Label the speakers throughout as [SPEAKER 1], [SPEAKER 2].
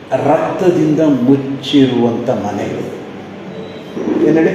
[SPEAKER 1] ರಕ್ತದಿಂದ ಮುಚ್ಚಿರುವಂಥ ಮನೆಗಳು ಏನು ಹೇಳಿ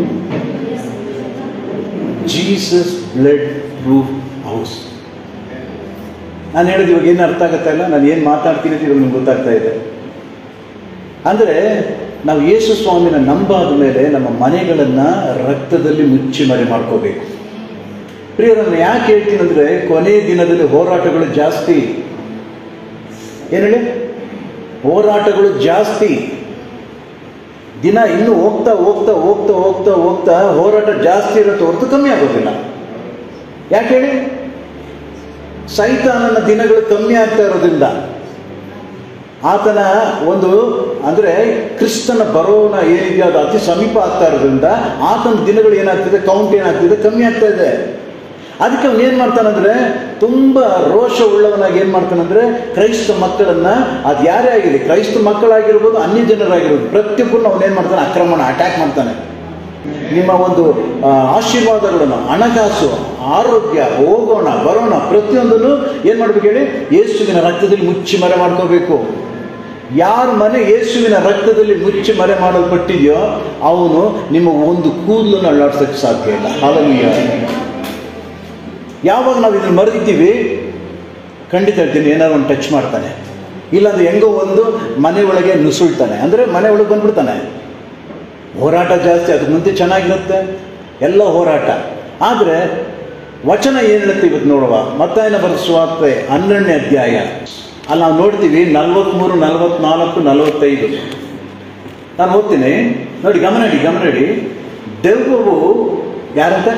[SPEAKER 1] ಜೀಸಸ್ ಬ್ಲಡ್ ಪ್ರೂಫ್ ಹೌಸ್ ನಾನು ಹೇಳಿದ ಇವಾಗ ಏನು ಅರ್ಥ ಆಗುತ್ತಾ ಇಲ್ಲ ನಾನು ಏನು ಮಾತಾಡ್ತೀನಿ ಅಂತ ಇವಾಗ ನಿಮ್ಗೆ ಗೊತ್ತಾಗ್ತಾ ಇದೆ ಅಂದರೆ ನಾವು ಯೇಸು ಸ್ವಾಮಿನ ನಂಬಾದ ಮೇಲೆ ನಮ್ಮ ಮನೆಗಳನ್ನು ರಕ್ತದಲ್ಲಿ ಮುಚ್ಚಿ ಮರೆ ಮಾಡ್ಕೋಬೇಕು ಪ್ರಿಯರನ್ನು ಯಾಕೆ ಹೇಳ್ತೀನಿ ಅಂದರೆ ಕೊನೆಯ ದಿನದಲ್ಲಿ ಹೋರಾಟಗಳು ಜಾಸ್ತಿ ಏನು ಹೇಳಿ ಹೋರಾಟಗಳು ಜಾಸ್ತಿ ದಿನ ಇನ್ನು ಹೋಗ್ತಾ ಹೋಗ್ತಾ ಹೋಗ್ತಾ ಹೋಗ್ತಾ ಹೋಗ್ತಾ ಹೋರಾಟ ಜಾಸ್ತಿ ಇರುತ್ತೆ ಹೊರತು ಕಮ್ಮಿ ಆಗೋದಿಲ್ಲ ಯಾಕೆ ಹೇಳಿ ಸೈತಾನನ ದಿನಗಳು ಕಮ್ಮಿ ಆಗ್ತಾ ಇರೋದ್ರಿಂದ ಆತನ ಒಂದು ಅಂದರೆ ಕ್ರಿಸ್ತನ ಬರೋನ ಏನಿದೆಯೋ ಅದು ಅತಿ ಸಮೀಪ ಆಗ್ತಾ ಇರೋದ್ರಿಂದ ಆತನ ದಿನಗಳು ಏನಾಗ್ತಿದೆ ಕೌಂಟ್ ಏನಾಗ್ತಿದೆ ಕಮ್ಮಿ ಆಗ್ತಾ ಇದೆ ಅದಕ್ಕೆ ಅವನು ಏನು ಮಾಡ್ತಾನಂದ್ರೆ ತುಂಬ ರೋಷ ಉಳ್ಳವನಾಗಿ ಏನು ಮಾಡ್ತಾನಂದ್ರೆ ಕ್ರೈಸ್ತ ಮಕ್ಕಳನ್ನ ಅದು ಯಾರೇ ಆಗಲಿ ಕ್ರೈಸ್ತ ಮಕ್ಕಳಾಗಿರ್ಬೋದು ಅನ್ಯ ಜನರಾಗಿರ್ಬೋದು ಪ್ರತಿಯೊಬ್ಬರನ್ನ ಅವನು ಏನು ಮಾಡ್ತಾನೆ ಆಕ್ರಮಣ ಅಟ್ಯಾಕ್ ಮಾಡ್ತಾನೆ ನಿಮ್ಮ ಒಂದು ಆ, ಆಶೀರ್ವಾದಗಳನ್ನು ಹಣಕಾಸು ಆರೋಗ್ಯ ಹೋಗೋಣ ಬರೋಣ ಪ್ರತಿಯೊಂದನ್ನು ಏನು ಮಾಡ್ಬೇಕು ಹೇಳಿ ಯೇಸುವಿನ ರಕ್ತದಲ್ಲಿ ಮುಚ್ಚಿ ಮರೆ ಮಾಡ್ಕೋಬೇಕು ಯಾರ ಮನೆ ಯೇಸುವಿನ ರಕ್ತದಲ್ಲಿ ಮುಚ್ಚಿ ಮರೆ ಮಾಡಲ್ಪಟ್ಟಿದೆಯೋ ಅವನು ನಿಮ್ಮ ಒಂದು ಕೂದಲನ್ನು ಅಳ್ಳಾಡ್ಸೋಕ್ಕೆ ಸಾಧ್ಯ ಇಲ್ಲ ಹಾಲನೀಯ ಯಾವಾಗ ನಾವು ಇದನ್ನು ಮರೆದಿದ್ದೀವಿ ಖಂಡಿತ ಹೇಳ್ತೀನಿ ಏನಾದ್ರು ಒಂದು ಟಚ್ ಮಾಡ್ತಾನೆ ಇಲ್ಲಾಂದ್ರೆ ಹೆಂಗೋ ಒಂದು ಮನೆ ಒಳಗೆ ನುಸುಳ್ತಾನೆ ಅಂದರೆ ಮನೆ ಒಳಗೆ ಬಂದ್ಬಿಡ್ತಾನೆ ಹೋರಾಟ ಜಾಸ್ತಿ ಅದಕ್ಕೆ ಮುಂದೆ ಚೆನ್ನಾಗಿರುತ್ತೆ ಎಲ್ಲ ಹೋರಾಟ ಆದರೆ ವಚನ ಏನು ಹೇಳುತ್ತೆ ಇವತ್ತು ನೋಡುವ ಮತ್ತಾಯನ ಬರೆಸುವಾರ್ತೆ ಹನ್ನೆರಡನೇ ಅಧ್ಯಾಯ ಅಲ್ಲಿ ನಾವು ನೋಡ್ತೀವಿ ನಲ್ವತ್ತ್ಮೂರು ನಲ್ವತ್ನಾಲ್ಕು ನಲವತ್ತೈದು ನಾನು ಓದ್ತೀನಿ ನೋಡಿ ಗಮನ ಇಡಿ ಗಮನ ಇಡಿ ದೆವ್ವವು ಯಾರಂತೆ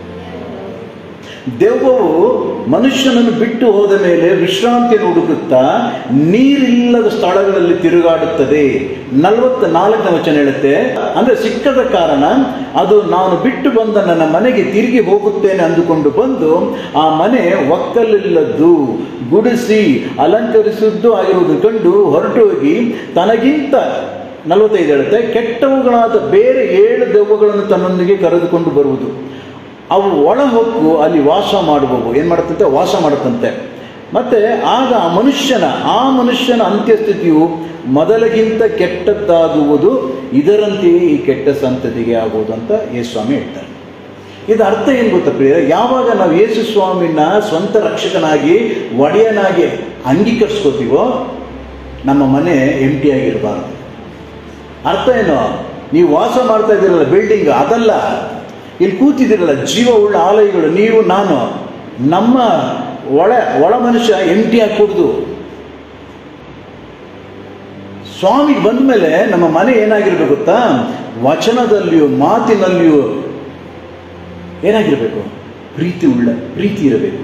[SPEAKER 1] ದೆವ್ವವು ಮನುಷ್ಯನನ್ನು ಬಿಟ್ಟು ಹೋದ ಮೇಲೆ ವಿಶ್ರಾಂತಿಯನ್ನು ಹುಡುಕುತ್ತಾ ನೀರಿಲ್ಲದ ಸ್ಥಳಗಳಲ್ಲಿ ತಿರುಗಾಡುತ್ತದೆ ನಲವತ್ತ ನಾಲ್ಕನೇ ವಚನ ಹೇಳುತ್ತೆ ಅಂದ್ರೆ ಸಿಕ್ಕದ ಕಾರಣ ಅದು ನಾನು ಬಿಟ್ಟು ಬಂದ ನನ್ನ ಮನೆಗೆ ತಿರುಗಿ ಹೋಗುತ್ತೇನೆ ಅಂದುಕೊಂಡು ಬಂದು ಆ ಮನೆ ಒಕ್ಕಲಿಲ್ಲದ್ದು ಗುಡಿಸಿ ಅಲಂಕರಿಸಿದ್ದು ಆಗಿರುವುದು ಕಂಡು ಹೊರಟು ಹೋಗಿ ತನಗಿಂತ ನಲವತ್ತೈದು ಹೇಳುತ್ತೆ ಕೆಟ್ಟವುಗಳಾದ ಬೇರೆ ಏಳು ದೆವ್ವಗಳನ್ನು ತನ್ನೊಂದಿಗೆ ಕರೆದುಕೊಂಡು ಬರುವುದು ಅವು ಒಳ ಹೊಕ್ಕು ಅಲ್ಲಿ ವಾಸ ಮಾಡುವವು ಏನು ಮಾಡುತ್ತಂತೆ ವಾಸ ಮಾಡುತ್ತಂತೆ ಮತ್ತೆ ಆಗ ಆ ಮನುಷ್ಯನ ಆ ಮನುಷ್ಯನ ಅಂತ್ಯಸ್ಥಿತಿಯು ಮೊದಲಿಗಿಂತ ಕೆಟ್ಟದ್ದಾಗುವುದು ಇದರಂತೆಯೇ ಈ ಕೆಟ್ಟ ಸಂತತಿಗೆ ಆಗುವುದು ಅಂತ ಯೇಸು ಸ್ವಾಮಿ ಹೇಳ್ತಾರೆ ಇದು ಅರ್ಥ ಏನು ಗೊತ್ತಾ ಪ್ರಿಯ ಯಾವಾಗ ನಾವು ಯೇಸು ಸ್ವಾಮಿನ ಸ್ವಂತ ರಕ್ಷಕನಾಗಿ ಒಡೆಯನಾಗಿ ಅಂಗೀಕರಿಸ್ಕೋತೀವೋ ನಮ್ಮ ಮನೆ ಎಂಟಿ ಆಗಿರಬಾರ್ದು ಅರ್ಥ ಏನು ನೀವು ವಾಸ ಮಾಡ್ತಾ ಇದ್ದೀರಲ್ಲ ಬಿಲ್ಡಿಂಗ್ ಅದಲ್ಲ ಇಲ್ಲಿ ಕೂತಿದ್ದೀರಲ್ಲ ಜೀವ ಉಳ್ಳ ಆಲಯಗಳು ನೀವು ನಾನು ನಮ್ಮ ಒಳ ಒಳ ಮನುಷ್ಯ ಎಂಟಿ ಕೂಡುದು ಸ್ವಾಮಿಗೆ ಬಂದ ಮೇಲೆ ನಮ್ಮ ಮನೆ ಏನಾಗಿರ್ಬೇಕು ಗೊತ್ತಾ ವಚನದಲ್ಲಿಯೂ ಮಾತಿನಲ್ಲಿಯೂ ಏನಾಗಿರಬೇಕು ಪ್ರೀತಿ ಉಳ್ಳ ಪ್ರೀತಿ ಇರಬೇಕು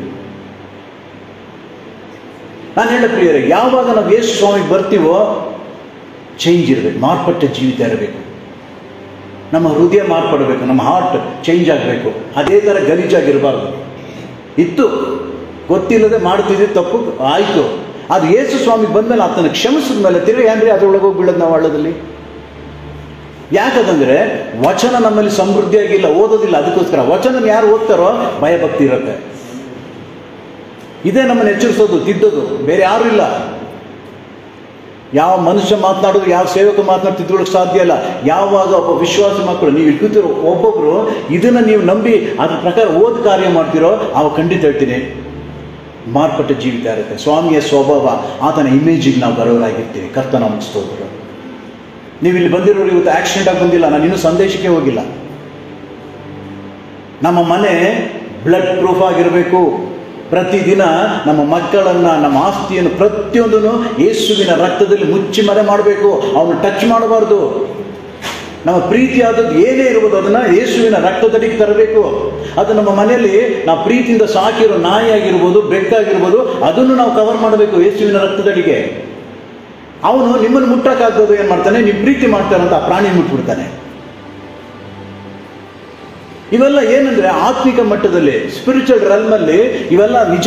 [SPEAKER 1] ನಾನು ಹೇಳ ಪ್ರಿಯರೇ ಯಾವಾಗ ನಾವು ಯೇಸು ಸ್ವಾಮಿಗೆ ಬರ್ತೀವೋ ಚೇಂಜ್ ಇರಬೇಕು ಮಾರ್ಪಟ್ಟ ಜೀವಿತ ಇರಬೇಕು ನಮ್ಮ ಹೃದಯ ಮಾರ್ಪಡಬೇಕು ನಮ್ಮ ಹಾರ್ಟ್ ಚೇಂಜ್ ಆಗಬೇಕು ಅದೇ ಥರ ಗಲೀಜಾಗಿರಬಾರ್ದು ಇತ್ತು ಗೊತ್ತಿಲ್ಲದೆ ಮಾಡ್ತಿದ್ದೆ ತಪ್ಪು ಆಯಿತು ಅದು ಯೇಸು ಸ್ವಾಮಿಗೆ ಬಂದಮೇಲೆ ಆತನ ಕ್ಷಮಿಸಿದ ಮೇಲೆ ತಿರುಗಿ ಏನ್ರಿ ಅದ್ರೊಳಗೆ ಹೋಗಿ ಬೀಳೋದು ನಾವು ಹಳ್ಳದಲ್ಲಿ ಯಾಕಂದ್ರೆ ವಚನ ನಮ್ಮಲ್ಲಿ ಸಮೃದ್ಧಿಯಾಗಿಲ್ಲ ಓದೋದಿಲ್ಲ ಅದಕ್ಕೋಸ್ಕರ ವಚನ ಯಾರು ಓದ್ತಾರೋ ಭಯಭಕ್ತಿ ಇರುತ್ತೆ ಇದೇ ನಮ್ಮನ್ನು ಎಚ್ಚರಿಸೋದು ತಿದ್ದೋದು ಬೇರೆ ಯಾರೂ ಇಲ್ಲ ಯಾವ ಮನುಷ್ಯ ಮಾತನಾಡೋದು ಯಾವ ಸೇವಕ ಮಾತನಾಡ್ತಿದ್ರೊಳಗೆ ಸಾಧ್ಯ ಇಲ್ಲ ಯಾವಾಗ ಒಬ್ಬ ವಿಶ್ವಾಸಿ ಮಕ್ಕಳು ನೀವು ಇಟ್ಕೊತಿರೋ ಒಬ್ಬೊಬ್ಬರು ಇದನ್ನು ನೀವು ನಂಬಿ ಅದ್ರ ಪ್ರಕಾರ ಓದ್ ಕಾರ್ಯ ಮಾಡ್ತಿರೋ ಅವಾಗ ಖಂಡಿತ ಹೇಳ್ತೀನಿ ಮಾರ್ಪಟ್ಟ ಜೀವಿತ ಇರುತ್ತೆ ಸ್ವಾಮಿಯ ಸ್ವಭಾವ ಆತನ ಇಮೇಜಿಗೆ ನಾವು ಬರೋರಾಗಿರ್ತೀವಿ ಕರ್ತನ ಮುಗಿಸ್ತೋದ್ರು ನೀವು ಇಲ್ಲಿ ಬಂದಿರೋರು ಇವತ್ತು ಆಕ್ಸಿಡೆಂಟ್ ಆಗಿ ಬಂದಿಲ್ಲ ನಾನು ಇನ್ನೂ ಸಂದೇಶಕ್ಕೆ ಹೋಗಿಲ್ಲ ನಮ್ಮ ಮನೆ ಬ್ಲಡ್ ಪ್ರೂಫ್ ಆಗಿರಬೇಕು ಪ್ರತಿದಿನ ನಮ್ಮ ಮಕ್ಕಳನ್ನು ನಮ್ಮ ಆಸ್ತಿಯನ್ನು ಪ್ರತಿಯೊಂದನ್ನು ಯೇಸುವಿನ ರಕ್ತದಲ್ಲಿ ಮುಚ್ಚಿ ಮರೆ ಮಾಡಬೇಕು ಅವನು ಟಚ್ ಮಾಡಬಾರ್ದು ನಮ್ಮ ಪ್ರೀತಿಯಾದದ್ದು ಏನೇ ಇರುವುದು ಅದನ್ನು ಯೇಸುವಿನ ರಕ್ತದಡಿಗೆ ತರಬೇಕು ಅದು ನಮ್ಮ ಮನೆಯಲ್ಲಿ ನಾವು ಪ್ರೀತಿಯಿಂದ ಸಾಕಿರೋ ನಾಯಿ ಆಗಿರ್ಬೋದು ಬೆಕ್ಕಾಗಿರ್ಬೋದು ಅದನ್ನು ನಾವು ಕವರ್ ಮಾಡಬೇಕು ಯೇಸುವಿನ ರಕ್ತದಡಿಗೆ ಅವನು ನಿಮ್ಮನ್ನು ಮುಟ್ಟಕ್ಕಾಗ್ಬೋದು ಏನು ಮಾಡ್ತಾನೆ ನೀವು ಪ್ರೀತಿ ಮಾಡ್ತಾರಂತ ಆ ಪ್ರಾಣಿ ಮುಟ್ಬಿಡ್ತಾನೆ ಇವೆಲ್ಲ ಏನಂದ್ರೆ ಆತ್ಮಿಕ ಮಟ್ಟದಲ್ಲಿ ಸ್ಪಿರಿಚುವಲ್ ರಲ್ಮಲ್ಲಿ ಇವೆಲ್ಲ ನಿಜ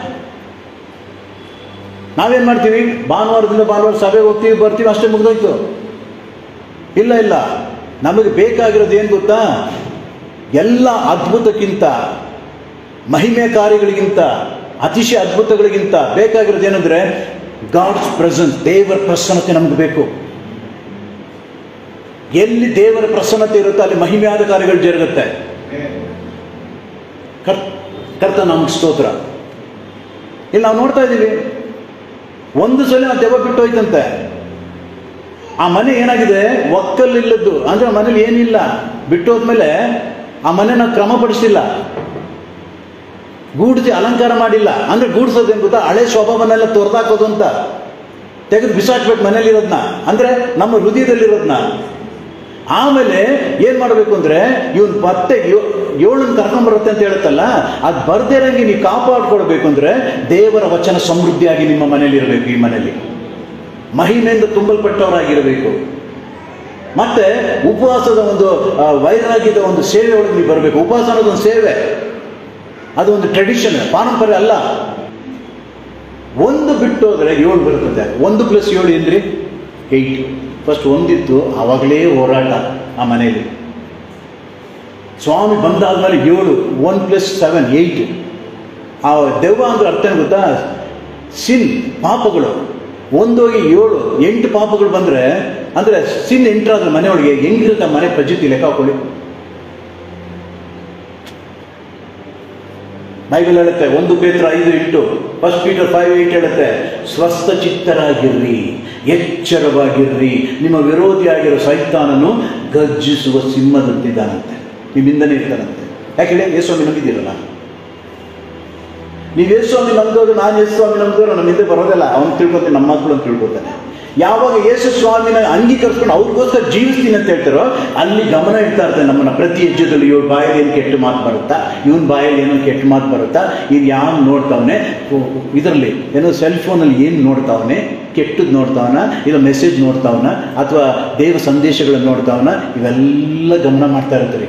[SPEAKER 1] ನಾವೇನು ಮಾಡ್ತೀವಿ ಭಾನುವಾರದಿಂದ ಭಾನುವಾರ ಸಭೆಗೆ ಹೋಗ್ತೀವಿ ಬರ್ತೀವಿ ಅಷ್ಟೇ ಮುಗಿದೋಯ್ತು ಇಲ್ಲ ಇಲ್ಲ ನಮಗೆ ಬೇಕಾಗಿರೋದು ಏನು ಗೊತ್ತಾ ಎಲ್ಲ ಅದ್ಭುತಕ್ಕಿಂತ ಮಹಿಮೆ ಕಾರ್ಯಗಳಿಗಿಂತ ಅತಿಶಯ ಅದ್ಭುತಗಳಿಗಿಂತ ಬೇಕಾಗಿರೋದು ಏನಂದರೆ ಗಾಡ್ಸ್ ಪ್ರೆಸೆನ್ಸ್ ದೇವರ ಪ್ರಸನ್ನತೆ ನಮ್ಗೆ ಬೇಕು ಎಲ್ಲಿ ದೇವರ ಪ್ರಸನ್ನತೆ ಇರುತ್ತೋ ಅಲ್ಲಿ ಮಹಿಮೆಯಾದ ಕಾರ್ಯಗಳು ಜರುಗುತ್ತೆ ಕರ್ ಕರ್ತ ನಮ್ಗೆ ಸ್ತೋತ್ರ ಇಲ್ಲಿ ನಾವು ನೋಡ್ತಾ ಇದ್ದೀವಿ ಒಂದು ಸಲ ಆ ದೆವ್ವ ಬಿಟ್ಟು ಹೋಯ್ತಂತೆ ಆ ಮನೆ ಏನಾಗಿದೆ ಒಕ್ಕಲಿಲ್ಲದ್ದು ಅಂದ್ರೆ ಆ ಮನೇಲಿ ಏನಿಲ್ಲ ಬಿಟ್ಟು ಹೋದ್ಮೇಲೆ ಆ ಮನೆನ ಕ್ರಮಪಡಿಸಿಲ್ಲ ಗೂಡಿಸಿ ಅಲಂಕಾರ ಮಾಡಿಲ್ಲ ಅಂದ್ರೆ ಗೂಡಿಸೋದೇನು ಗೊತ್ತಾ ಹಳೆ ಸ್ವಭಾವನೆಲ್ಲ ತೊರೆದಾಕೋದು ಅಂತ ತೆಗೆದು ಬಿಸಾಕ್ಬೇಕು ಮನೇಲಿರೋದನ್ನ ಅಂದ್ರೆ ನಮ್ಮ ಹೃದಯದಲ್ಲಿರೋದನ್ನ ಆಮೇಲೆ ಏನ್ ಮಾಡಬೇಕು ಅಂದ್ರೆ ಇವನ್ ಮತ್ತೆ ಏಳನ್ನು ಕರ್ಕೊಂಡ್ಬರುತ್ತೆ ಅಂತ ಹೇಳುತ್ತಲ್ಲ ಅದು ಬರ್ದೇ ಇರಂಗೆ ನೀವು ಕಾಪಾಡ್ಕೊಳ್ಬೇಕು ಅಂದ್ರೆ ದೇವರ ವಚನ ಸಮೃದ್ಧಿಯಾಗಿ ನಿಮ್ಮ ಮನೇಲಿ ಇರಬೇಕು ಈ ಮನೆಯಲ್ಲಿ ಮಹಿಮೆಯಿಂದ ತುಂಬಲ್ಪಟ್ಟವರಾಗಿರಬೇಕು ಮತ್ತೆ ಉಪವಾಸದ ಒಂದು ಆ, ವೈರಾಗ್ಯದ ಒಂದು ಸೇವೆ ಒಳಗೆ ನೀವು ಬರಬೇಕು ಉಪವಾಸ ಅನ್ನೋದು ಒಂದು ಸೇವೆ ಅದು ಒಂದು ಟ್ರೆಡಿಷನ್ ಪಾರಂಪರ್ಯ ಅಲ್ಲ ಒಂದು ಬಿಟ್ಟು ಹೋದ್ರೆ ಏಳು ಬರ್ತದೆ ಒಂದು ಪ್ಲಸ್ ಏಳು ಏನ್ರಿ ಏಯ್ಟ್ ಫಸ್ಟ್ ಒಂದಿತ್ತು ಆವಾಗಲೇ ಹೋರಾಟ ಆ ಮನೆಯಲ್ಲಿ ಸ್ವಾಮಿ ಬಂದಾದ್ಮೇಲೆ ಏಳು ಒನ್ ಪ್ಲಸ್ ಸೆವೆನ್ ಏಯ್ಟ್ ಆ ದೆವ್ವ ಅಂದ್ರೆ ಅರ್ಥ ಏನು ಗೊತ್ತಾ ಸಿನ್ ಪಾಪಗಳು ಒಂದೋಗಿ ಏಳು ಎಂಟು ಪಾಪಗಳು ಬಂದರೆ ಅಂದರೆ ಸಿನ್ ಎಂಟರಾದ್ರೆ ಮನೆಯೊಳಗೆ ಹೆಂಗಿರುತ್ತೆ ಆ ಮನೆ ಪದ್ಧತಿ ಲೆಕ್ಕ ಹಾಕೊಳ್ಳಿ ಬೈಬಲ್ ಹೇಳುತ್ತೆ ಒಂದು ಪೇತ್ರ ಐದು ಎಂಟು ಫಸ್ಟ್ ಪೀಟರ್ ಫೈವ್ ಏಟ್ ಹೇಳುತ್ತೆ ಸ್ವಸ್ಥ ಚಿತ್ತರಾಗಿರ್ರಿ ಎಚ್ಚರವಾಗಿರ್ರಿ ನಿಮ್ಮ ವಿರೋಧಿಯಾಗಿರೋ ಸೈತಾನನು ಗರ್ಜಿಸುವ ಸಿಂಹದಂತಿದ್ದಾನಂತೆ ನಿಮ್ಮಿಂದನೇ ಇರ್ತಾನಂತೆ ಯಾಕೆ ಹೇಳಿ ಯೇಸ್ವಾಮಿ ನಂಬಿದ್ದೀರಲ್ಲ ನೀವು ಯೇಸ್ವಾಮಿ ನಂಬಿದವರು ನಾನು ಯೇಸ್ವಾಮಿ ನಂಬಿದವರು ನಮ್ಮ ಹಿಂದೆ ಬರೋದಿಲ್ಲ ಅವ್ನು ತಿಳ್ಕೊತೀನಿ ನಮ್ಮ ಮಕ್ಕಳು ಅಂತ ತಿಳ್ಕೊತಾನೆ ಯಾವಾಗ ಯೇಸು ಸ್ವಾಮಿನ ಅಂಗೀಕರಿಸ್ಕೊಂಡು ಅವ್ರಿಗೋಸ್ಕರ ಜೀವಿಸ್ತೀನಿ ಅಂತ ಹೇಳ್ತಾರೋ ಅಲ್ಲಿ ಗಮನ ಇಡ್ತಾ ಇರ್ತಾರೆ ನಮ್ಮನ್ನ ಪ್ರತಿ ಹೆಜ್ಜೆದಲ್ಲಿ ಇವ್ರ ಬಾಯಲ್ಲಿ ಏನು ಕೆಟ್ಟ ಮಾತು ಬರುತ್ತಾ ಇವನ್ ಬಾಯಲ್ಲಿ ಏನೋ ಕೆಟ್ಟ ಮಾತು ಬರುತ್ತಾ ಇದು ಯಾವ ನೋಡ್ತಾವನೆ ಇದರಲ್ಲಿ ಏನೋ ಸೆಲ್ ಫೋನಲ್ಲಿ ಏನು ನೋಡ್ತಾವನೆ ಕೆಟ್ಟದ್ದು ನೋಡ್ತಾವನ ಇಲ್ಲ ಮೆಸೇಜ್ ನೋಡ್ತಾವನ ಅಥವಾ ದೇವ ಸಂದೇಶಗಳನ್ನು ನೋಡ್ತಾವನ ಇವೆಲ್ಲ ಗಮನ ಮಾಡ್ತಾ ಇರ್ತಾರೆ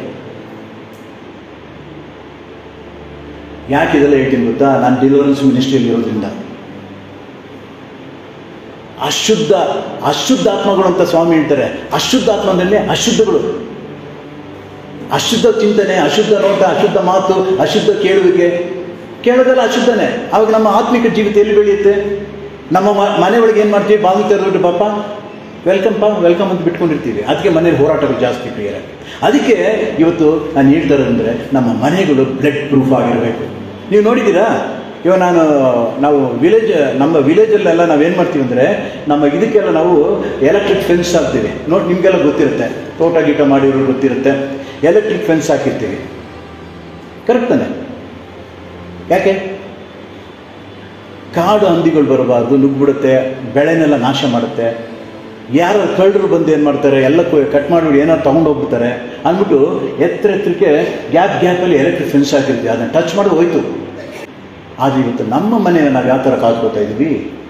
[SPEAKER 1] ಯಾಕೆ ಇದೆಲ್ಲ ಹೇಳ್ತೀನಿ ಗೊತ್ತಾ ನಾನು ಡಿಲಿವರೆನ್ಸ್ ಮಿನಿಸ್ಟ್ರಿಯಲ್ಲಿ ಇರೋದ್ರಿಂದ ಅಶುದ್ಧ ಅಶುದ್ಧ ಆತ್ಮಗಳು ಅಂತ ಸ್ವಾಮಿ ಹೇಳ್ತಾರೆ ಅಶುದ್ಧ ಆತ್ಮದಲ್ಲಿ ಅಶುದ್ಧಗಳು ಅಶುದ್ಧ ಚಿಂತನೆ ಅಶುದ್ಧ ನೋಟ ಅಶುದ್ಧ ಮಾತು ಅಶುದ್ಧ ಕೇಳುವಿಕೆ ಕೇಳೋದೆಲ್ಲ ಅಶುದ್ಧನೇ ಅವಾಗ ನಮ್ಮ ಆತ್ಮಿಕ ಜೀವಿತ ಎಲ್ಲಿ ಬೆಳೆಯುತ್ತೆ ನಮ್ಮ ಮ- ಮನೆ ಒಳಗೆ ಏನು ಮಾಡ್ತೀವಿ ಬಾಗಿಲು ತೆರೆದ್ಬಿಟ್ಟು ಪಾಪ ವೆಲ್ಕಮ್ ಪಾ ವೆಲ್ಕಮ್ ಅಂತ ಬಿಟ್ಕೊಂಡಿರ್ತೀವಿ ಅದಕ್ಕೆ ಮನೇಲಿ ಹೋರಾಟಗಳು ಜಾಸ್ತಿ ಕ್ಲಿಯರ್ ಆಗಿ ಅದಕ್ಕೆ ಇವತ್ತು ನಾನು ಹೇಳ್ತಾರೆ ಅಂದರೆ ನಮ್ಮ ಮನೆಗಳು ಬ್ಲಡ್ ಪ್ರೂಫ್ ಆಗಿರಬೇಕು ನೀವು ನೋಡಿದ್ದೀರಾ ಇವಾಗ ನಾನು ನಾವು ವಿಲೇಜ್ ನಮ್ಮ ವಿಲೇಜಲ್ಲೆಲ್ಲ ನಾವೇನು ಮಾಡ್ತೀವಿ ಅಂದರೆ ನಮ್ಮ ಇದಕ್ಕೆಲ್ಲ ನಾವು ಎಲೆಕ್ಟ್ರಿಕ್ ಫೆನ್ಸ್ ಹಾಕ್ತೀವಿ ನೋಡಿ ನಿಮಗೆಲ್ಲ ಗೊತ್ತಿರುತ್ತೆ ತೋಟ ಗೀಟ ಮಾಡಿರೋರು ಗೊತ್ತಿರುತ್ತೆ ಎಲೆಕ್ಟ್ರಿಕ್ ಫೆನ್ಸ್ ಹಾಕಿರ್ತೀವಿ ಕರೆಕ್ಟ್ ತಾನೆ ಯಾಕೆ ಕಾಡು ಹಂದಿಗಳು ಬರಬಾರ್ದು ನುಗ್ಬಿಡುತ್ತೆ ಬೆಳೆನೆಲ್ಲ ನಾಶ ಮಾಡುತ್ತೆ ಯಾರು ಕಳ್ಳರು ಬಂದು ಏನು ಮಾಡ್ತಾರೆ ಎಲ್ಲ ಕಟ್ ಮಾಡಿಬಿಟ್ಟು ಏನಾರು ತೊಗೊಂಡು ಹೋಗ್ಬಿಡ್ತಾರೆ ಅಂದ್ಬಿಟ್ಟು ಎತ್ತರ ಎತ್ತರಕ್ಕೆ ಗ್ಯಾಪ್ ಗ್ಯಾಪಲ್ಲಿ ಎಲೆಕ್ಟ್ರಿಕ್ ಫೆನ್ಸ್ ಹಾಕಿರ್ತೀವಿ ಅದನ್ನು ಟಚ್ ಮಾಡಿ ಹೋಯ್ತು ಆದರೆ ಇವತ್ತು ನಮ್ಮ ಮನೆಯನ್ನು ನಾವು ಯಾವ ಥರ ಕಾದ್ಕೋತಾ ಇದ್ದೀವಿ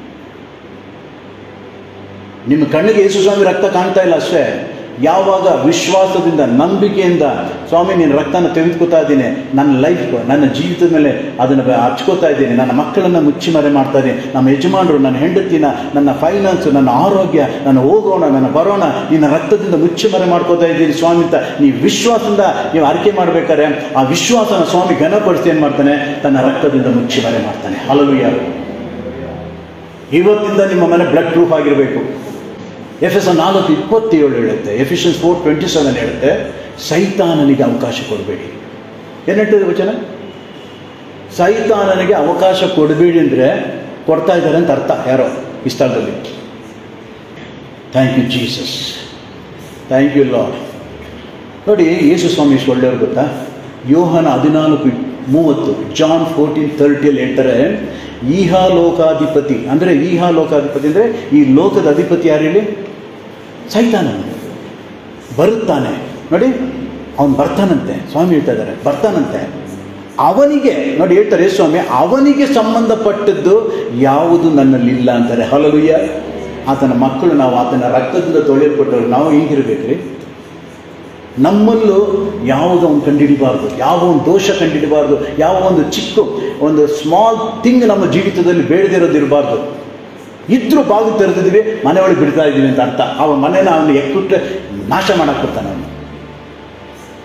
[SPEAKER 1] ನಿಮ್ಮ ಕಣ್ಣಿಗೆ ಯೇಸು ಸ್ವಾಮಿ ರಕ್ತ ಕಾಣ್ತಾ ಇಲ್ಲ ಅಷ್ಟೇ ಯಾವಾಗ ವಿಶ್ವಾಸದಿಂದ ನಂಬಿಕೆಯಿಂದ ಸ್ವಾಮಿ ನೀನು ರಕ್ತನ ತೆಗೆದುಕೊತಾ ಇದ್ದೀನಿ ನನ್ನ ಲೈಫ್ ನನ್ನ ಜೀವಿತದ ಮೇಲೆ ಅದನ್ನು ಹಚ್ಕೋತಾ ಇದ್ದೀನಿ ನನ್ನ ಮಕ್ಕಳನ್ನು ಮುಚ್ಚಿಮರೆ ಮಾಡ್ತಾ ಇದ್ದೀನಿ ನಮ್ಮ ಯಜಮಾನರು ನನ್ನ ಹೆಂಡತಿನ ನನ್ನ ಫೈನಾನ್ಸು ನನ್ನ ಆರೋಗ್ಯ ನನ್ನ ಹೋಗೋಣ ನನ್ನ ಬರೋಣ ನಿನ್ನ ರಕ್ತದಿಂದ ಮುಚ್ಚಿಮರೆ ಮಾಡ್ಕೋತಾ ಇದ್ದೀನಿ ಸ್ವಾಮಿ ಅಂತ ನೀವು ವಿಶ್ವಾಸದಿಂದ ನೀವು ಆಯ್ಕೆ ಮಾಡ್ಬೇಕಾದ್ರೆ ಆ ವಿಶ್ವಾಸನ ಸ್ವಾಮಿ ಘನಪಡಿಸಿ ಏನು ಮಾಡ್ತಾನೆ ತನ್ನ ರಕ್ತದಿಂದ ಮುಚ್ಚಿಮರೆ ಮಾಡ್ತಾನೆ ಹಲವು ಯಾರು ಇವತ್ತಿಂದ ನಿಮ್ಮ ಮನೆ ಬ್ಲಡ್ ಪ್ರೂಫ್ ಆಗಿರಬೇಕು ಎಫ್ ಎಸ್ ನಾಲ್ಕು ಇಪ್ಪತ್ತೇಳು ಹೇಳುತ್ತೆ ಎಫಿಷಿಯನ್ಸ್ ಫೋರ್ ಟ್ವೆಂಟಿ ಸೆವೆನ್ ಹೇಳುತ್ತೆ ಸೈತಾನನಿಗೆ ಅವಕಾಶ ಕೊಡಬೇಡಿ ಏನು ಹೇಳ್ತದೆ ವಚನ ಸೈತಾನನಿಗೆ ಅವಕಾಶ ಕೊಡಬೇಡಿ ಅಂದರೆ ಕೊಡ್ತಾ ಇದ್ದಾರೆ ಅಂತ ಅರ್ಥ ಯಾರೋ ಈ ಸ್ಥಳದಲ್ಲಿ thank you Jesus thank you Lord ನೋಡಿ ಯೇಸು ಸ್ವಾಮಿ ಎಷ್ಟು ಒಳ್ಳೆಯವ್ರು ಗೊತ್ತಾ ಯೋಹನ ಹದಿನಾಲ್ಕು ಮೂವತ್ತು ಜಾನ್ ಫೋರ್ಟೀನ್ ತರ್ಟಿಯಲ್ಲಿ ಹೇಳ್ತಾರೆ ಈಹಾ ಲೋಕಾಧಿಪತಿ ಅಂದರೆ ಈಹಾ ಲೋಕಾಧಿಪತಿ ಅಂದರೆ ಈ ಲೋಕದ ಅಧಿಪತಿ ಯಾರು ಹೇಳಿ ಸೈತಾನ ಬರುತ್ತಾನೆ ನೋಡಿ ಅವನು ಬರ್ತಾನಂತೆ ಸ್ವಾಮಿ ಹೇಳ್ತಾ ಇದ್ದಾರೆ ಬರ್ತಾನಂತೆ ಅವನಿಗೆ ನೋಡಿ ಹೇಳ್ತಾರೆ ಸ್ವಾಮಿ ಅವನಿಗೆ ಸಂಬಂಧಪಟ್ಟದ್ದು ಯಾವುದು ನನ್ನಲ್ಲಿಲ್ಲ ಅಂತಾರೆ ಹಲಲುಯ್ಯ ಆತನ ಮಕ್ಕಳು ನಾವು ಆತನ ರಕ್ತದಿಂದ ತೊಳೆಯಲ್ಪಟ್ಟವರು ನಾವು ಹಿಂಗಿರ್ಬೇಕ್ರಿ ನಮ್ಮಲ್ಲೂ ಯಾವುದೋ ಒಂದು ಕಂಡುಹಿಡಿಬಾರ್ದು ಯಾವ ಒಂದು ದೋಷ ಕಂಡುಹಿಡಿಬಾರ್ದು ಯಾವ ಒಂದು ಚಿಕ್ಕ ಒಂದು ಸ್ಮಾಲ್ ಥಿಂಗ್ ನಮ್ಮ ಜೀವಿತದಲ್ಲಿ ಬೇಡದಿರೋದು ಇರಬಾರ್ದು ಇದ್ರೂ ಬಾಗಿಲು ತೆರೆದಿದ್ದೀವಿ ಮನೆ ಒಳಗೆ ಬಿಡ್ತಾ ಇದ್ದೀವಿ ಅಂತ ಅರ್ಥ ಅವ ಮನೆನ ಅವನು ಎಕ್ಕುಟ್ಟೆ ನಾಶ ಮಾಡಕ್ಕೆ ಬರ್ತಾನೆ ಅವನು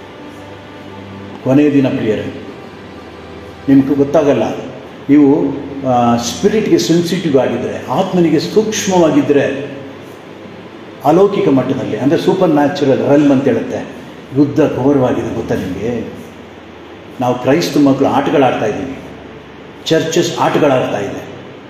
[SPEAKER 1] ಕೊನೆಯ ದಿನ ಪ್ರಿಯರೇ ನಿಮ್ಗೆ ಗೊತ್ತಾಗಲ್ಲ ನೀವು ಸ್ಪಿರಿಟ್ಗೆ ಸೆನ್ಸಿಟಿವ್ ಆಗಿದ್ದರೆ ಆತ್ಮನಿಗೆ ಸೂಕ್ಷ್ಮವಾಗಿದ್ದರೆ ಅಲೌಕಿಕ ಮಟ್ಟದಲ್ಲಿ ಅಂದರೆ ಸೂಪರ್ ನ್ಯಾಚುರಲ್ ರಲ್ಮ್ ಅಂತ ಹೇಳುತ್ತೆ ಯುದ್ಧ ಘೋರವಾಗಿದೆ ಗೊತ್ತಾ ನಿಮಗೆ ನಾವು ಕ್ರೈಸ್ತ ಮಕ್ಕಳು ಆಟಗಳಾಡ್ತಾ ಇದ್ದೀವಿ ಚರ್ಚಸ್ ಆಟಗಳಾಡ್ತಾ ಇದೆ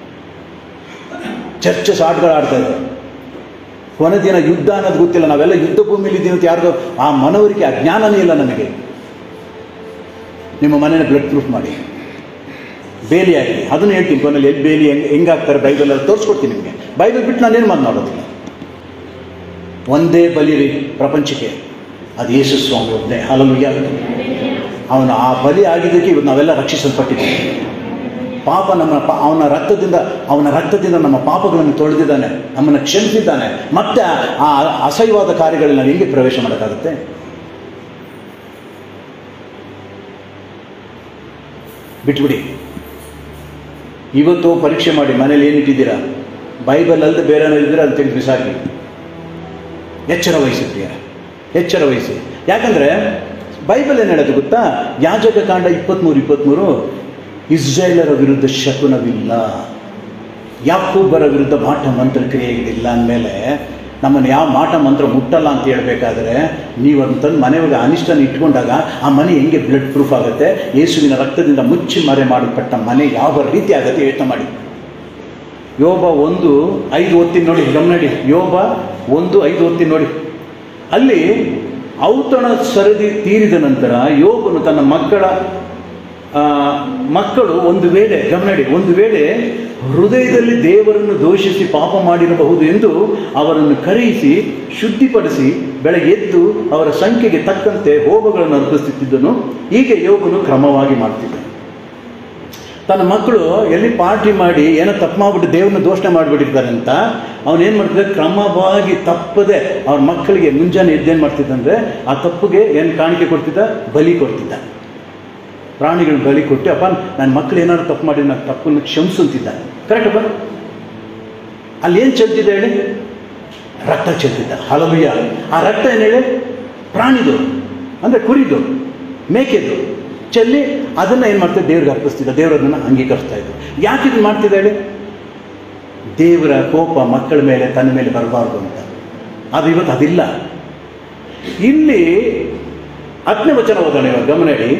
[SPEAKER 1] ಚರ್ಚಸ್ ಆಟಗಳಾಡ್ತಾ ಇದೆ ಕೊನೆ ದಿನ ಯುದ್ಧ ಅನ್ನೋದು ಗೊತ್ತಿಲ್ಲ ನಾವೆಲ್ಲ ಯುದ್ಧ ಭೂಮಿಲಿ ಇದ್ದೀವಿ ಅಂತ ಯಾರಿಗೂ ಆ ಮನವರಿಕೆ ಆ ಜ್ಞಾನನೇ ಇಲ್ಲ ನಮಗೆ ನಿಮ್ಮ ಮನೇನ ಬ್ಲಡ್ ಪ್ರೂಫ್ ಮಾಡಿ ಬೇಲಿ ಆಗಿದೆ ಅದನ್ನು ಹೇಳ್ತೀನಿ ಕೊನೆಯಲ್ಲಿ ಎಲ್ಲಿ ಬೇಲಿ ಹೆಂಗೆ ಹೆಂಗಾಗ್ತಾರೆ ಬೈಬಲಲ್ಲಿ ತೋರಿಸ್ಕೊಡ್ತೀನಿ ನಿಮಗೆ ಬೈಬಲ್ ಬಿಟ್ಟು ನಾನೇನು ಮಾತನಾಡೋದಿಲ್ಲ ಒಂದೇ ಬಲಿ ರೀ ಪ್ರಪಂಚಕ್ಕೆ ಅದು ಯೇಸು ಸ್ವಾಮಿ ಒಬ್ಬನೇ ಹಲಲುಯ್ಯ ಅವನು ಆ ಬಲಿ ಆಗಿದ್ದಕ್ಕೆ ಇವತ್ತು ನಾವೆಲ್ಲ ರಕ್ಷಿಸಲ್ಪಟ್ಟಿದ್ದೀವಿ ಪಾಪ ನಮ್ಮ ಪ ಅವನ ರಕ್ತದಿಂದ ಅವನ ರಕ್ತದಿಂದ ನಮ್ಮ ಪಾಪಗಳನ್ನು ತೊಳೆದಿದ್ದಾನೆ ನಮ್ಮನ್ನು ಕ್ಷಮಿಸಿದ್ದಾನೆ ಮತ್ತೆ ಆ ಅಸಹ್ಯವಾದ ಕಾರ್ಯಗಳಲ್ಲಿ ನಾವು ಹೆಂಗೆ ಪ್ರವೇಶ ಮಾಡೋಕ್ಕಾಗುತ್ತೆ ಬಿಟ್ಬಿಡಿ ಇವತ್ತು ಪರೀಕ್ಷೆ ಮಾಡಿ ಮನೇಲಿ ಏನಿಟ್ಟಿದ್ದೀರಾ ಬೈಬಲ್ ಅಲ್ಲದೆ ಬೇರೆ ಏನಾದ್ರು ಇದ್ದರೆ ಅದು ತೆಗೆದು ಬಿಸಾಕಿ ಎಚ್ಚರ ವಹಿಸಿ ಪ್ರಿಯ ಎಚ್ಚರ ವಹಿಸಿ ಯಾಕಂದರೆ ಬೈಬಲ್ ಏನು ಹೇಳೋದು ಗೊತ್ತಾ ಯಾಜಕ ಕಾಂಡ ಇಪ್ಪತ್ತ್ಮೂರು ಇಪ್ಪತ್ತ್ಮೂರು ಇಸ್ರೇಲರ ವಿರುದ್ಧ ಶಕುನವಿಲ್ಲ ಯಾಕೋಬ್ಬರ ವಿರುದ್ಧ ಮಾಟ ಮಂತ್ರ ಕ್ರಿಯೆಗಳಿಲ್ಲ ಅಂದಮೇಲೆ ನಮ್ಮನ್ನು ಯಾವ ಮಾಟ ಮಂತ್ರ ಮುಟ್ಟಲ್ಲ ಅಂತ ಹೇಳ್ಬೇಕಾದ್ರೆ ನೀವು ಅದನ್ನ ತಂದು ಮನೆಯೊಳಗೆ ಅನಿಷ್ಟನ ಇಟ್ಕೊಂಡಾಗ ಆ ಮನೆ ಹೆಂಗೆ ಬ್ಲಡ್ ಪ್ರೂಫ್ ಆಗುತ್ತೆ ಯೇಸುವಿನ ರಕ್ತದಿಂದ ಮುಚ್ಚಿ ಮರೆ ಮಾಡಲ್ಪಟ್ಟ ಮನೆ ಯಾವ ರೀತಿ ಆಗುತ್ತೆ ಯೋಚನೆ ಮಾಡಿ ಯೋಬ ಒಂದು ಐದು ಒತ್ತಿ ನೋಡಿ ಗಮನಡಿ ಯೋಬ ಒಂದು ಐದು ಒತ್ತಿ ನೋಡಿ ಅಲ್ಲಿ ಔತಣ ಸರದಿ ತೀರಿದ ನಂತರ ಯೋಬನು ತನ್ನ ಮಕ್ಕಳ ಆ, ಮಕ್ಕಳು ಒಂದು ವೇಳೆ ಗಮನಡಿ ಒಂದು ವೇಳೆ ಹೃದಯದಲ್ಲಿ ದೇವರನ್ನು ದೋಷಿಸಿ ಪಾಪ ಮಾಡಿರಬಹುದು ಎಂದು ಅವರನ್ನು ಕರೆಯಿಸಿ ಶುದ್ಧಿಪಡಿಸಿ ಬೆಳಗ್ಗೆ ಎದ್ದು ಅವರ ಸಂಖ್ಯೆಗೆ ತಕ್ಕಂತೆ ಹೋಮಗಳನ್ನು ಅರ್ಪಿಸುತ್ತಿದ್ದನು ಹೀಗೆ ಯೋಗನು ಕ್ರಮವಾಗಿ ಮಾಡ್ತಿದ್ದ ತನ್ನ ಮಕ್ಕಳು ಎಲ್ಲಿ ಪಾರ್ಟಿ ಮಾಡಿ ಏನೋ ತಪ್ಪು ಮಾಡಿಬಿಟ್ಟು ದೇವ್ರನ್ನ ದೋಷಣೆ ಮಾಡಿಬಿಟ್ಟಿರ್ತಾರೆ ಅಂತ ಅವನು ಏನು ಮಾಡ್ತಿದ್ದ ಕ್ರಮವಾಗಿ ತಪ್ಪದೆ ಅವ್ರ ಮಕ್ಕಳಿಗೆ ಮುಂಜಾನೆ ಎದ್ದೇನು ಮಾಡ್ತಿದ್ದಂದ್ರೆ ಆ ತಪ್ಪಿಗೆ ಏನು ಕಾಣಿಕೆ ಕೊಡ್ತಿದ್ದ ಬಲಿ ಕೊಡ್ತಿದ್ದ ಪ್ರಾಣಿಗಳನ್ನ ಬಲಿ ಕೊಟ್ಟು ಅಪ್ಪ ನನ್ನ ಮಕ್ಕಳು ಏನಾದ್ರು ತಪ್ಪು ಮಾಡಿ ನಾನು ತಪ್ಪನ್ನು ಕ್ಷಮಿಸುತ್ತಿದ್ದ ಕರೆಕ್ಟ್ ಅಪ್ಪ ಅಲ್ಲಿ ಏನು ಚೆಲ್ತಿದ್ದ ಹೇಳಿ ರಕ್ತ ಚೆಲ್ತಿದ್ದ ಹಲವಿಯ ಆ ರಕ್ತ ಏನು ಹೇಳಿ ಪ್ರಾಣಿದು ಅಂದರೆ ಕುರಿದು ಮೇಕೆದು ಚೆಲ್ಲಿ ಅದನ್ನು ಏನು ಮಾಡ್ತಿದ್ದ ದೇವ್ರಿಗೆ ಅರ್ಪಿಸ್ತಿದ್ದ ದೇವರು ಅದನ್ನು ಅಂಗೀಕರಿಸ್ತಾ ಇದ್ರು ಯಾಕೆ ಇದು ಮಾಡ್ತಿದ್ದ ಹೇಳಿ ದೇವರ ಕೋಪ ಮಕ್ಕಳ ಮೇಲೆ ತನ್ನ ಮೇಲೆ ಬರಬಾರ್ದು ಅಂತ ಅದು ಇವತ್ತು ಅದಿಲ್ಲ ಇಲ್ಲಿ ಹತ್ತನೇ ವಚನ ಓದೋಣ ಇವಾಗ ಗಮನ ಇಡಿ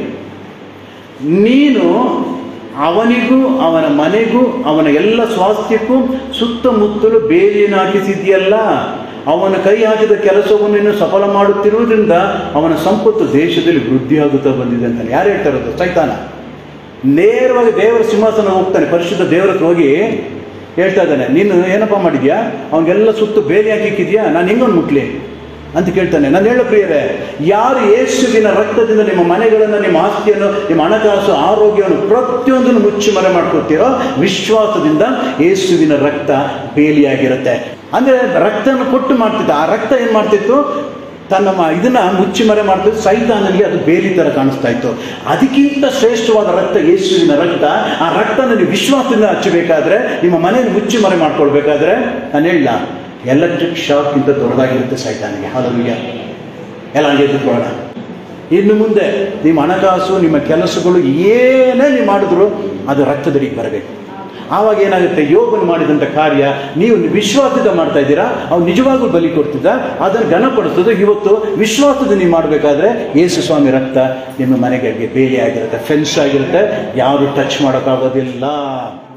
[SPEAKER 1] ನೀನು ಅವನಿಗೂ ಅವನ ಮನೆಗೂ ಅವನ ಎಲ್ಲ ಸ್ವಾಸ್ಥ್ಯಕ್ಕೂ ಸುತ್ತಮುತ್ತಲು ಬೇಲಿಯನ್ನು ಹಾಕಿಸಿದೆಯಲ್ಲ ಅವನ ಕೈ ಹಾಕಿದ ಕೆಲಸವನ್ನು ನೀನು ಸಫಲ ಮಾಡುತ್ತಿರುವುದರಿಂದ ಅವನ ಸಂಪತ್ತು ದೇಶದಲ್ಲಿ ವೃದ್ಧಿಯಾಗುತ್ತಾ ಬಂದಿದೆ ಅಂತ ಯಾರು ಹೇಳ್ತಾ ಇರೋದು ಸೈತಾನ ನೇರವಾಗಿ ದೇವರ ಸಿಂಹಾಸನ ಹೋಗ್ತಾನೆ ಪರಿಶುದ್ಧ ದೇವರ ಹತ್ರ ಹೋಗಿ ಹೇಳ್ತಾ ಇದ್ದಾನೆ ನೀನು ಏನಪ್ಪ ಮಾಡಿದ್ಯಾ ಅವನಿಗೆಲ್ಲ ಸುತ್ತು ಬೇಲಿ ಹಾಕಿಕ್ಕಿದ್ಯಾ ನಾನು ಹೆಂಗೊಂದು ಮುಟ್ಲಿ ಅಂತ ಕೇಳ್ತಾನೆ ನಾನು ಹೇಳೋ ಪ್ರಿಯರೇ ಯಾರು ಯೇಸುವಿನ ರಕ್ತದಿಂದ ನಿಮ್ಮ ಮನೆಗಳನ್ನು ನಿಮ್ಮ ಆಸ್ತಿಯನ್ನು ನಿಮ್ಮ ಹಣಕಾಸು ಆರೋಗ್ಯವನ್ನು ಪ್ರತಿಯೊಂದನ್ನು ಮುಚ್ಚಿ ಮರೆ ಮಾಡ್ಕೊಳ್ತೀರೋ ವಿಶ್ವಾಸದಿಂದ ಯೇಸುವಿನ ರಕ್ತ ಬೇಲಿಯಾಗಿರುತ್ತೆ ಅಂದರೆ ರಕ್ತನ ಕೊಟ್ಟು ಮಾಡ್ತಿದ್ದ ಆ ರಕ್ತ ಏನು ಮಾಡ್ತಿತ್ತು ತನ್ನ ಮ- ಇದನ್ನ ಮುಚ್ಚಿ ಮರೆ ಮಾಡ್ತಿದ್ದು ಸೈತಾನಲ್ಲಿ ಅದು ಬೇಲಿ ಥರ ಕಾಣಿಸ್ತಾ ಇತ್ತು ಅದಕ್ಕಿಂತ ಶ್ರೇಷ್ಠವಾದ ರಕ್ತ ಯೇಸುವಿನ ರಕ್ತ ಆ ರಕ್ತನ ನೀವು ವಿಶ್ವಾಸದಿಂದ ಹಚ್ಚಬೇಕಾದ್ರೆ ನಿಮ್ಮ ಮನೆಯನ್ನು ಮುಚ್ಚಿ ಮರೆ ಮಾಡ್ಕೊಳ್ಬೇಕಾದ್ರೆ ನಾನು ಹೇಳ ಎಲೆಕ್ಟ್ರಿಕ್ ಶಾಕ್ಗಿಂತ ದೊಡ್ಡದಾಗಿರುತ್ತೆ ಸೈತಾನಿಗೆ ಹಾಲುಯ್ಯ ಎಲ್ಲ ಹಂಗೆ ಎದ್ದುಕೊಳ್ಳೋಣ ಇನ್ನು ಮುಂದೆ ನಿಮ್ಮ ಹಣಕಾಸು ನಿಮ್ಮ ಕೆಲಸಗಳು ಏನೇ ನೀವು ಮಾಡಿದ್ರು ಅದು ರಕ್ತದಡಿಗೆ ಬರಬೇಕು ಆವಾಗ ಏನಾಗುತ್ತೆ ಯೋಗನು ಮಾಡಿದಂಥ ಕಾರ್ಯ ನೀವು ವಿಶ್ವಾಸದಿಂದ ಮಾಡ್ತಾ ಇದ್ದೀರಾ ಅವ್ನು ನಿಜವಾಗ್ಲೂ ಬಲಿ ಕೊಡ್ತಿದ್ದ ಅದನ್ನು ಘನಪಡಿಸೋದು ಇವತ್ತು ವಿಶ್ವಾಸದಿಂದ ನೀವು ಮಾಡಬೇಕಾದ್ರೆ ಯೇಸು ಸ್ವಾಮಿ ರಕ್ತ ನಿಮ್ಮ ಮನೆಗಳಿಗೆ ಬೇಲಿ ಆಗಿರುತ್ತೆ ಫೆನ್ಸ್ ಆಗಿರುತ್ತೆ ಯಾರು ಟಚ್ ಮಾಡೋಕ್ಕಾಗೋದಿಲ್ಲ